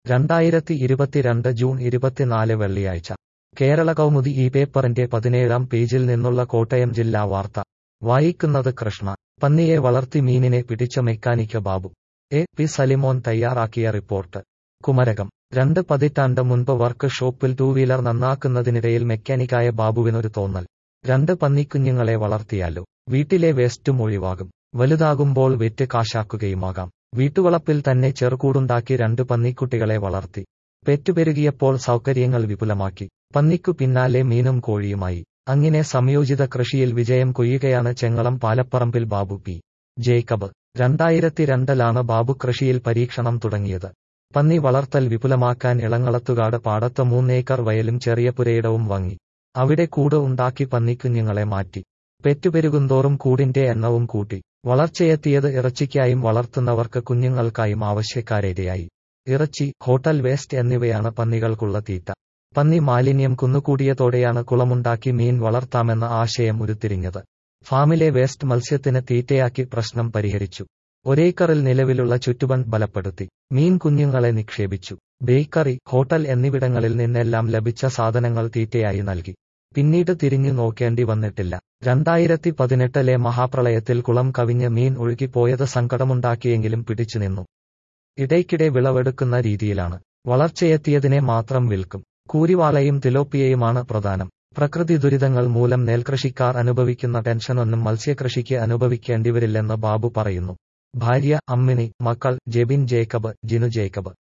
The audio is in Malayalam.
രണ്ടായിരത്തി ഇരുപത്തിരണ്ട് ജൂൺ ഇരുപത്തിനാല് വെള്ളിയാഴ്ച കേരള കൗമുദി ഈ പേപ്പറിന്റെ പതിനേഴാം പേജിൽ നിന്നുള്ള കോട്ടയം ജില്ലാ വാർത്ത വായിക്കുന്നത് കൃഷ്ണ പന്നിയെ വളർത്തി മീനിനെ പിടിച്ച mechanic Babu A P Salimon തയ്യാറാക്കിയ റിപ്പോർട്ട് കുമരകം രണ്ട് പതിറ്റാണ്ട് മുൻപ് വർക്ക് ഷോപ്പിൽ ടൂ വീലർ നന്നാക്കുന്നതിനിടയിൽ മെക്കാനിക്കായ ബാബുവിനൊരു തോന്നൽ രണ്ട് പന്നിക്കുഞ്ഞുങ്ങളെ വളർത്തിയാലോ വീട്ടിലെ വേസ്റ്റും ഒഴിവാകും വലുതാകുമ്പോൾ വിറ്റ് കാശാക്കുകയുമാകാം വീട്ടുവളപ്പിൽ തന്നെ ചെറുകൂടുണ്ടാക്കി രണ്ട് പന്നിക്കുട്ടികളെ വളർത്തി പെറ്റുപെരുകിയപ്പോൾ സൗകര്യങ്ങൾ വിപുലമാക്കി പന്നിക്കു പിന്നാലെ മീനും കോഴിയുമായി അങ്ങനെ സംയോജിത കൃഷിയിൽ വിജയം കൊയ്യുകയാണ് ചെങ്ങളം പാലപ്പറമ്പിൽ ബാബു പി ജേക്കബ് രണ്ടായിരത്തി രണ്ടിലാണ് ബാബു കൃഷിയിൽ പരീക്ഷണം തുടങ്ങിയത് പന്നി വളർത്തൽ വിപുലമാക്കാൻ ഇളങ്ങളത്തുകാട് പാടത്ത് മൂന്നേക്കർ വയലും ചെറിയ പുരയിടവും വാങ്ങി അവിടെ കൂട് ഉണ്ടാക്കി പന്നിക്കുഞ്ഞുങ്ങളെ മാറ്റി പെറ്റുപെരുകുന്തോറും കൂടിന്റെ എണ്ണവും കൂട്ടി വളർച്ചയെത്തിയത് ഇറച്ചിക്കായും വളർത്തുന്നവർക്ക് കുഞ്ഞുങ്ങൾക്കായും ആവശ്യക്കാരേരെയായി ഇറച്ചി ഹോട്ടൽ വേസ്റ്റ് എന്നിവയാണ് പന്നികൾക്കുള്ള തീറ്റ പന്നി മാലിന്യം കുന്നുകൂടിയതോടെയാണ് കുളമുണ്ടാക്കി മീൻ വളർത്താമെന്ന ആശയം ഉരുത്തിരിഞ്ഞത് ഫാമിലെ വേസ്റ്റ് മത്സ്യത്തിന് തീറ്റയാക്കി പ്രശ്നം പരിഹരിച്ചു ഒരേക്കറിൽ നിലവിലുള്ള ചുറ്റുബൺ ബലപ്പെടുത്തി മീൻ കുഞ്ഞുങ്ങളെ നിക്ഷേപിച്ചു ബേക്കറി ഹോട്ടൽ എന്നിവിടങ്ങളിൽ നിന്നെല്ലാം ലഭിച്ച സാധനങ്ങൾ തീറ്റയായി നൽകി പിന്നീട് തിരിഞ്ഞു നോക്കേണ്ടി വന്നിട്ടില്ല രണ്ടായിരത്തി പതിനെട്ടിലെ മഹാപ്രളയത്തിൽ കുളം കവിഞ്ഞ് മീൻ ഒഴുകിപ്പോയത് സങ്കടമുണ്ടാക്കിയെങ്കിലും പിടിച്ചുനിന്നു ഇടയ്ക്കിടെ വിളവെടുക്കുന്ന രീതിയിലാണ് വളർച്ചയെത്തിയതിനെ മാത്രം വിൽക്കും കൂരിവാളയും തിലോപ്പിയയുമാണ് പ്രധാനം പ്രകൃതി ദുരിതങ്ങൾ മൂലം നെൽകൃഷിക്കാർ അനുഭവിക്കുന്ന ടെൻഷനൊന്നും മത്സ്യകൃഷിക്ക് അനുഭവിക്കേണ്ടിവരില്ലെന്ന് ബാബു പറയുന്നു ഭാര്യ അമ്മിണി മക്കൾ ജെബിൻ ജേക്കബ് ജിനു ജേക്കബ്